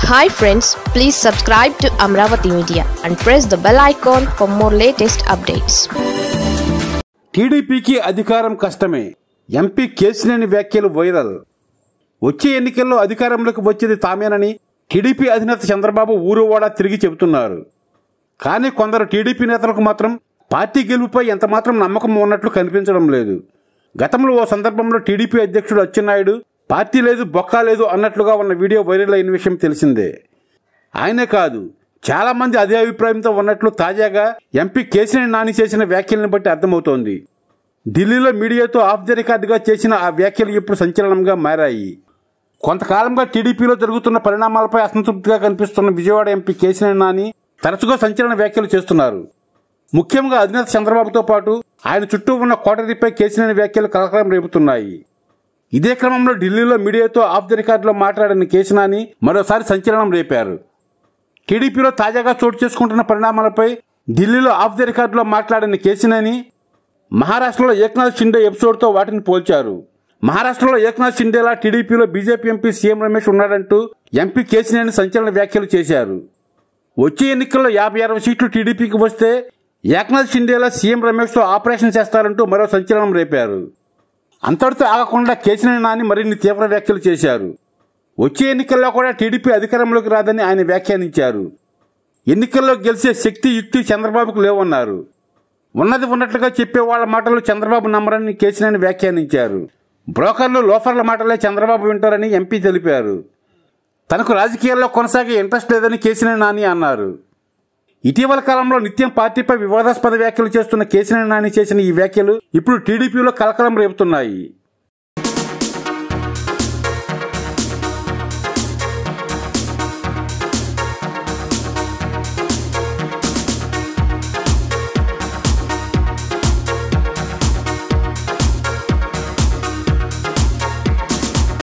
hi friends please subscribe to Amaravati media and press the bell icon for more latest updates టీడీపీకి అధికారం కష్టమే MP Kesineni వ్యాఖ్యలు viral వచ్చే ఎన్నికల్లో అధికారంలోకి వచ్చేది తామేనని టీడీపీ అధినేత చంద్రబాబు ఊరువాడ తిరిగి చెబుతున్నారు కానీ కొందరు టీడీపీ నేతలకు మాత్రం పార్టీ గెలుపుపై ఎంతమాత్రం నమ్మకం ఉన్నట్లు కనిపించడం లేదు గతంలో ఓ సందర్భంలో టీడీపీ అధ్యక్షుడు అచ్చెన్నాయుడు పార్టీ లేదు బొక్క లేదు అన్నట్లుగా ఉన్న వీడియో వైరల్ అయిన విషయం తెలిసిందే ఆయనే కాదు చాలా మంది అదే అభిప్రాయంతో ఉన్నట్లు తాజాగా ఎంపీ కేసినేని నాని చేసిన వ్యాఖ్యలను బట్టి అర్థమవుతోంది ఢిల్లీలో మీడియాతో ఆఫ్ ది రికార్డుగా చేసిన ఆ వ్యాఖ్యలు ఇప్పుడు సంచలనంగా మారాయి కొంతకాలంగా టీడీపీలో జరుగుతున్న పరిణామాలపై అసంతృప్తిగా కనిపిస్తున్న విజయవాడ ఎంపీ కేసినేని నాని తరచుగా సంచలన వ్యాఖ్యలు చేస్తున్నారు ముఖ్యంగా అధినేత చంద్రబాబుతో పాటు ఆయన చుట్టూ ఉన్న కోటరీపై కేసినేని వ్యాఖ్యలు కలకలం రేపుతున్నాయి ఇదే క్రమంలో ఢిల్లీలో మీడియాతో ఆఫ్ ది రికార్డులో మాట్లాడిన కేసినాని మరోసారి సంచలనం రేపారు టీడీపీలో తాజాగా చోటు చేసుకుంటున్న పరిణామాలపై ఢిల్లీలో ఆఫ్ ది రికార్డులో మాట్లాడిన కేసినేని మహారాష్ట్రలో ఏక్నాథ్ షిండే ఎపిసోడ్తో వాటిని పోల్చారు మహారాష్ట్రలో ఏక్నాథ్ షిండేలా టీడీపీలో బీజేపీ ఎంపీ సీఎం రమేష్ ఉన్నాడంటూ ఎంపీ కేసినేని సంచలన వ్యాఖ్యలు చేశారు వచ్చే ఎన్నికల్లో యాభై అరవై సీట్లు టీడీపీకి వస్తే ఏక్నాథ్ షిండేలా సీఎం రమేష్తో ఆపరేషన్ చేస్తారంటూ మరో సంచలనం రేపారు అంతటితో ఆగకుండా కేసినేని నాని మరిన్ని తీవ్ర వ్యాఖ్యలు చేశారు వచ్చే ఎన్నికల్లో కూడా టీడీపీ అధికారంలోకి రాదని ఆయన వ్యాఖ్యానించారు ఎన్నికల్లో గెలిచే శక్తి యుక్తి చంద్రబాబుకు లేవన్నారు ఉన్నది ఉన్నట్లుగా చెప్పే వాళ్ళ మాటలు చంద్రబాబు నమ్మరని కేసినేని వ్యాఖ్యానించారు బ్రోకర్లు లోఫర్ల మాటలే చంద్రబాబు వింటారని ఎంపీ తెలిపారు తనకు రాజకీయాల్లో కొనసాగే ఇంట్రెస్ట్ లేదని కేసినేని నాని అన్నారు ఇటీవల కాలంలో నిత్యం పార్టీపై వివాదాస్పద వ్యాఖ్యలు చేస్తున్న కేసినేని నాని చేసిన ఈ వ్యాఖ్యలు ఇప్పుడు టీడీపీలో కలకలం రేపుతున్నాయి